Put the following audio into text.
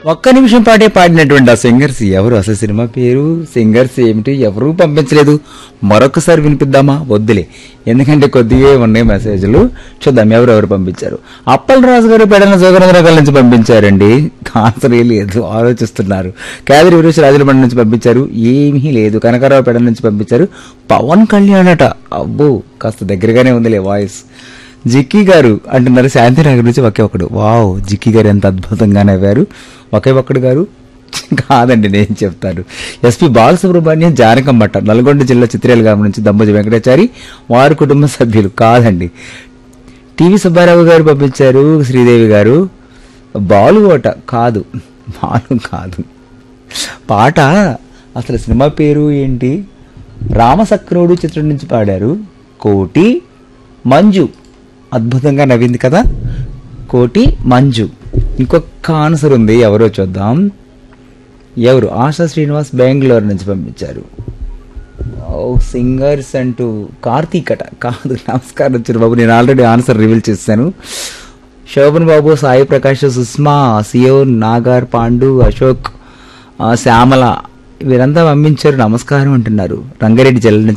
ఒక్క నిమిషం పాటే పాడినటువంటి ఆ సింగర్స్ ఎవరు అసలు సినిమా పేరు సింగర్స్ ఏమిటి ఎవరూ పంపించలేదు మరొకసారి వినిపిద్దామా వద్దులే ఎందుకంటే కొద్దిగా ఉన్నాయి మెసేజ్లు చూద్దాం ఎవరెవరు పంపించారు అప్పలరాజు గారు పెడన జోగనగరకాల నుంచి పంపించారండి ఆన్సర్ ఏ లేదు ఆలోచిస్తున్నారు కేదరి వీరేష్ రాజులబండి నుంచి పంపించారు ఏమీ లేదు కనకారావు పెడల నుంచి పంపించారు పవన్ కళ్యాణ్ అట అబ్బో కాస్త దగ్గరగానే ఉందిలే వాయిస్ జిక్కీ గారు అంటున్నారు శాంతినగర్ నుంచి ఒకే ఒకడు వావ్ జిక్కీ గారు ఎంత అద్భుతంగా నవ్వారు ఒకే ఒక్కడు గారు కాదండి నేను చెప్తాను ఎస్పి బాలసుబ్రహ్మణ్యం జానకమ్మట నల్గొండ జిల్లా చిత్రేల గ్రామం నుంచి దంపతి వెంకటాచారి వారి కుటుంబ సభ్యులు కాదండి టీవీ సుబ్బారావు గారు పంపించారు శ్రీదేవి గారు బాలు ఓట కాదు బాలు కాదు పాట అసలు సినిమా పేరు ఏంటి రామసక్రుడు చిత్రం నుంచి పాడారు కోటి మంజు అద్భుతంగా నవ్వింది కదా కోటి మంజు ఇంకొక ఆన్సర్ ఉంది ఎవరో చూద్దాం ఎవరు ఆశా శ్రీనివాస్ బెంగళూరు నుంచి పంపించారు ఓ సింగర్స్ అంటూ కార్తీక్ అట కాదు నమస్కారం వచ్చారు బాబు నేను ఆల్రెడీ ఆన్సర్ రివీల్ చేశాను శోభన్ బాబు సాయి ప్రకాష్ సుష్మా సియోన్ నాగార్ పాండు అశోక్ ఆ, శ్యామల వీరంతా పంపించారు నమస్కారం అంటున్నారు రంగారెడ్డి జిల్లా నుంచి